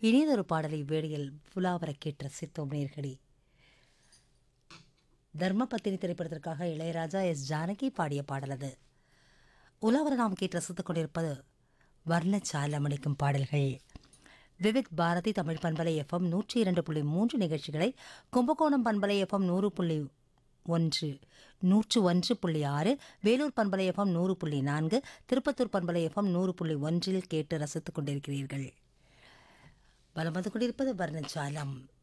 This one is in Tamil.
இனியதொரு பாடலை வேடியில் புலாவர கேட்டு ரசித்தோம் நேர்களே தர்மபத்தினி திரைப்படத்திற்காக இளையராஜா எஸ் ஜானகி பாடிய பாடல் அது உலாவர நாம் கேட்டு ரசித்துக் கொண்டிருப்பது வர்ணச்சாலம் அளிக்கும் பாடல்கள் விவிக் பாரதி தமிழ் பண்பலை எஃப்எம் நூற்றி இரண்டு புள்ளி மூன்று நிகழ்ச்சிகளை கும்பகோணம் பண்பலை எஃப்எம் நூறு புள்ளி ஒன்று நூற்று ஒன்று புள்ளி ஆறு வேலூர் பண்பலை எஃப்எம் நூறு புள்ளி நான்கு திருப்பத்தூர் பண்பலை எஃப்எம் நூறு புள்ளி ஒன்றில் கேட்டு ரசித்துக் கொண்டிருக்கிறீர்கள் வலம் வந்து கொண்டிருப்பது வர்ணச்சாலம்